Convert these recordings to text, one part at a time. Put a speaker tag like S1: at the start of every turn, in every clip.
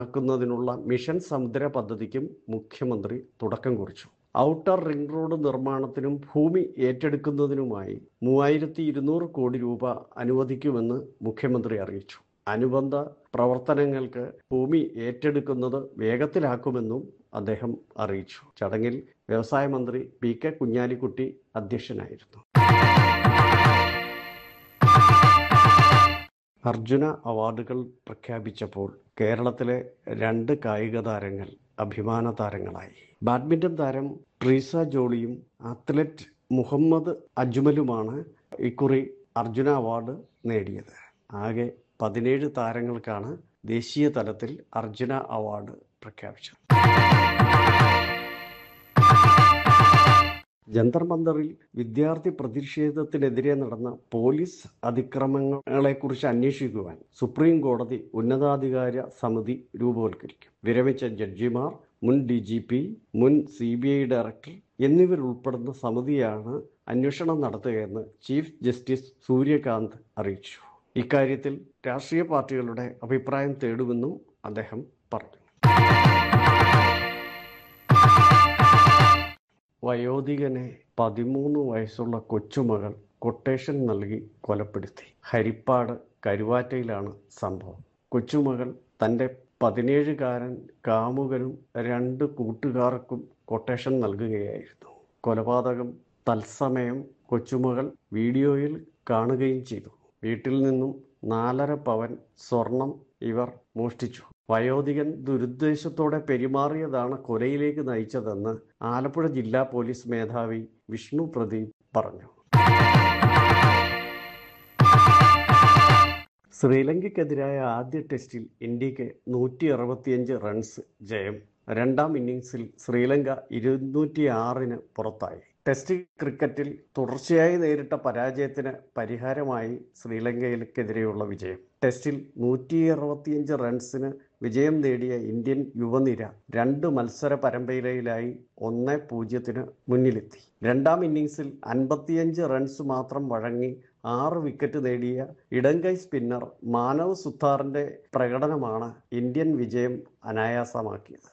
S1: ആക്കുന്നതിനുള്ള mission സമുദ്ര പദ്ധതിക്കും മുഖ്യമന്ത്രി തുടക്കം കുറിച്ചു ഔട്ടർ റിംഗ് റോഡ് നിർമ്മാണത്തിനും ഭൂമി ഏറ്റെടുക്കുന്നതിനുമായി മൂവായിരത്തി ഇരുന്നൂറ് കോടി രൂപ അനുവദിക്കുമെന്ന് മുഖ്യമന്ത്രി അറിയിച്ചു അനുബന്ധ പ്രവർത്തനങ്ങൾക്ക് ഭൂമി ഏറ്റെടുക്കുന്നത് വേഗത്തിലാക്കുമെന്നും അദ്ദേഹം അറിയിച്ചു ചടങ്ങിൽ വ്യവസായ മന്ത്രി പി കെ കുഞ്ഞാലിക്കുട്ടി അധ്യക്ഷനായിരുന്നു അർജുന അവാർഡുകൾ പ്രഖ്യാപിച്ചപ്പോൾ കേരളത്തിലെ രണ്ട് കായിക താരങ്ങൾ അഭിമാന താരങ്ങളായി ബാഡ്മിന്റൺ താരം ട്രീസ ജോളിയും അത്ലറ്റ് മുഹമ്മദ് അജ്മലുമാണ് ഇക്കുറി അർജുന അവാർഡ് നേടിയത് ആകെ പതിനേഴ് താരങ്ങൾക്കാണ് ദേശീയ തലത്തിൽ അർജുന അവാർഡ് പ്രഖ്യാപിച്ചത് ജന്തർ മന്ദറിൽ വിദ്യാർത്ഥി പ്രതിഷേധത്തിനെതിരെ നടന്ന പോലീസ് അതിക്രമങ്ങളെക്കുറിച്ച് അന്വേഷിക്കുവാൻ സുപ്രീം കോടതി ഉന്നതാധികാര സമിതി രൂപവൽക്കരിക്കും വിരമിച്ച ജഡ്ജിമാർ മുൻ ഡി ജി പി മുൻ സി ബി ഐ ഡയറക്ടർ എന്നിവരുൾപ്പെടുന്ന സമിതിയാണ് അന്വേഷണം നടത്തുകയെന്ന് ചീഫ് ജസ്റ്റിസ് സൂര്യകാന്ത് അറിയിച്ചു ഇക്കാര്യത്തിൽ രാഷ്ട്രീയ പാർട്ടികളുടെ അഭിപ്രായം തേടുമെന്നും അദ്ദേഹം പറഞ്ഞു വയോധികനെ പതിമൂന്ന് വയസ്സുള്ള കൊച്ചുമകൾ കൊട്ടേഷൻ നൽകി കൊലപ്പെടുത്തി ഹരിപ്പാട് കരുവാറ്റയിലാണ് സംഭവം കൊച്ചുമകൾ തൻ്റെ പതിനേഴുകാരൻ കാമുകനും രണ്ട് കൂട്ടുകാർക്കും കൊട്ടേഷൻ നൽകുകയായിരുന്നു കൊലപാതകം തത്സമയം കൊച്ചുമകൾ വീഡിയോയിൽ കാണുകയും ചെയ്തു വീട്ടിൽ നിന്നും നാലര പവൻ സ്വർണം ഇവർ മോഷ്ടിച്ചു വയോധികൻ ദുരുദ്ദേശത്തോടെ പെരുമാറിയതാണ് കൊലയിലേക്ക് നയിച്ചതെന്ന് ആലപ്പുഴ ജില്ലാ പോലീസ് മേധാവി വിഷ്ണു പ്രദീപ് പറഞ്ഞു ശ്രീലങ്കയ്ക്കെതിരായ ആദ്യ ടെസ്റ്റിൽ ഇന്ത്യക്ക് നൂറ്റി അറുപത്തിയഞ്ച് റൺസ് ജയം രണ്ടാം ഇന്നിംഗ്സിൽ ശ്രീലങ്ക ഇരുന്നൂറ്റി ആറിന് പുറത്തായി ടെസ്റ്റ് ക്രിക്കറ്റിൽ തുടർച്ചയായി നേരിട്ട പരാജയത്തിന് പരിഹാരമായി ശ്രീലങ്കയ്ക്കെതിരെയുള്ള വിജയം ടെസ്റ്റിൽ നൂറ്റി അറുപത്തിയഞ്ച് റൺസിന് വിജയം നേടിയ ഇന്ത്യൻ യുവനിര രണ്ട് മത്സര പരമ്പരയിലായി ഒന്ന് പൂജ്യത്തിന് മുന്നിലെത്തി രണ്ടാം ഇന്നിംഗ്സിൽ അൻപത്തിയഞ്ച് റൺസ് മാത്രം വഴങ്ങി ആറ് വിക്കറ്റ് നേടിയ ഇടങ്കൈ സ്പിന്നർ മാനവ് സുത്താറിന്റെ പ്രകടനമാണ് ഇന്ത്യൻ വിജയം അനായാസമാക്കിയത്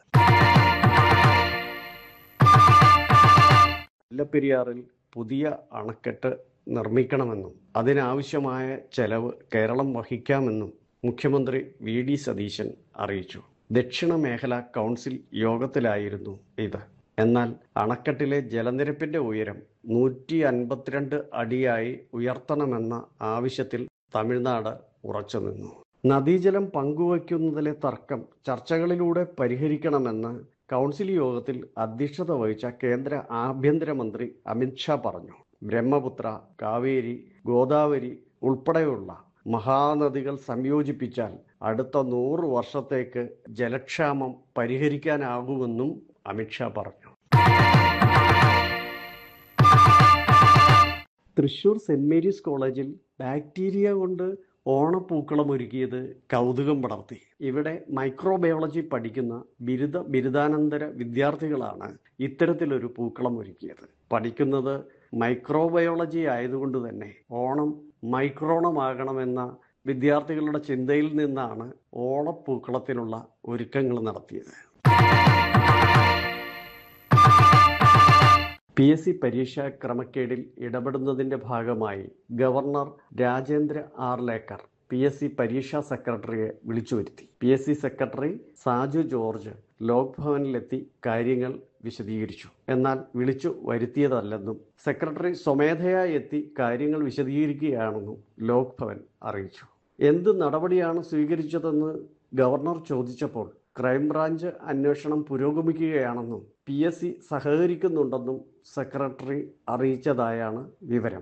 S1: മുല്ലപ്പെരിയാറിൽ പുതിയ അണക്കെട്ട് നിർമ്മിക്കണമെന്നും അതിനാവശ്യമായ ചെലവ് കേരളം വഹിക്കാമെന്നും മുഖ്യമന്ത്രി വി ഡി സതീശൻ അറിയിച്ചു ദക്ഷിണ മേഖല കൗൺസിൽ യോഗത്തിലായിരുന്നു ഇത് എന്നാൽ അണക്കെട്ടിലെ ജലനിരപ്പിന്റെ ഉയരം നൂറ്റി അൻപത്തിരണ്ട് അടിയായി ഉയർത്തണമെന്ന ആവശ്യത്തിൽ തമിഴ്നാട് ഉറച്ചുനിന്നു നദീജലം പങ്കുവയ്ക്കുന്നതിലെ തർക്കം ചർച്ചകളിലൂടെ പരിഹരിക്കണമെന്ന് കൗൺസിൽ യോഗത്തിൽ അധ്യക്ഷത വഹിച്ച കേന്ദ്ര ആഭ്യന്തരമന്ത്രി അമിത്ഷാ പറഞ്ഞു ബ്രഹ്മപുത്ര കാവേരി ഗോദാവരി ഉൾപ്പെടെയുള്ള മഹാനദികൾ സംയോജിപ്പിച്ചാൽ അടുത്ത നൂറ് വർഷത്തേക്ക് ജലക്ഷാമം പരിഹരിക്കാനാകുമെന്നും അമിത്ഷാ പറഞ്ഞു തൃശൂർ സെന്റ് മേരീസ് കോളേജിൽ ബാക്ടീരിയ കൊണ്ട് ഓണപ്പൂക്കളം ഒരുക്കിയത് കൗതുകം പടർത്തി ഇവിടെ മൈക്രോബയോളജി പഠിക്കുന്ന ബിരുദ ബിരുദാനന്തര വിദ്യാർത്ഥികളാണ് ഇത്തരത്തിലൊരു പൂക്കളം ഒരുക്കിയത് പഠിക്കുന്നത് മൈക്രോബയോളജി ആയതുകൊണ്ട് തന്നെ ഓണം മൈക്രോണമാകണമെന്ന വിദ്യാർത്ഥികളുടെ ചിന്തയിൽ നിന്നാണ് ഓണപ്പൂക്കളത്തിനുള്ള ഒരുക്കങ്ങൾ നടത്തിയത് പി എസ് സി പരീക്ഷാ ക്രമക്കേടിൽ ഇടപെടുന്നതിന്റെ ഭാഗമായി governor Rajendra Arlekar P S C പരീക്ഷാ സെക്രട്ടറിയെ വിളിച്ചു വരുത്തി P S C secretary Saju George Lok ഭവനിലെത്തി കാര്യങ്ങൾ വിശദീകരിച്ചു എന്നാൽ വിളിച്ചു വരുത്തിയതല്ലെന്നും സെക്രട്ടറി സ്വമേധയാ എത്തി കാര്യങ്ങൾ വിശദീകരിക്കുകയാണെന്നും ലോക് ഭവൻ അറിയിച്ചു എന്ത് നടപടിയാണ് സ്വീകരിച്ചതെന്ന് ഗവർണർ ചോദിച്ചപ്പോൾ ക്രൈംബ്രാഞ്ച് അന്വേഷണം പുരോഗമിക്കുകയാണെന്നും പി എസ് സി സഹകരിക്കുന്നുണ്ടെന്നും സെക്രട്ടറി അറിയിച്ചതായാണ് വിവരം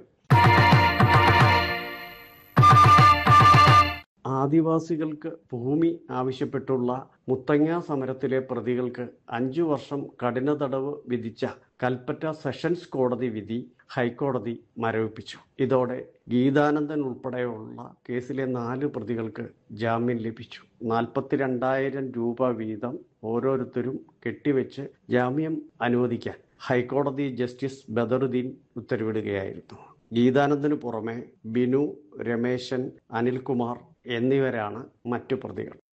S1: ആദിവാസികൾക്ക് ഭൂമി ആവശ്യപ്പെട്ടുള്ള മുത്തങ്ങ സമരത്തിലെ പ്രതികൾക്ക് അഞ്ചു വർഷം കഠിന തടവ് വിധിച്ച കൽപ്പറ്റ സെഷൻസ് കോടതി വിധി ഹൈക്കോടതി മരവിപ്പിച്ചു ഇതോടെ ഗീതാനന്ദൻ ഉൾപ്പെടെയുള്ള കേസിലെ നാല് പ്രതികൾക്ക് ജാമ്യം ലഭിച്ചു നാൽപ്പത്തിരണ്ടായിരം രൂപ വീതം ഓരോരുത്തരും കെട്ടിവെച്ച് ജാമ്യം അനുവദിക്കാൻ ഹൈക്കോടതി ജസ്റ്റിസ് ബദറുദ്ദീൻ ഉത്തരവിടുകയായിരുന്നു ഗീതാനന്ദന് പുറമെ ബിനു രമേശൻ അനിൽകുമാർ എന്നിവരാണ് മറ്റു പ്രതികൾ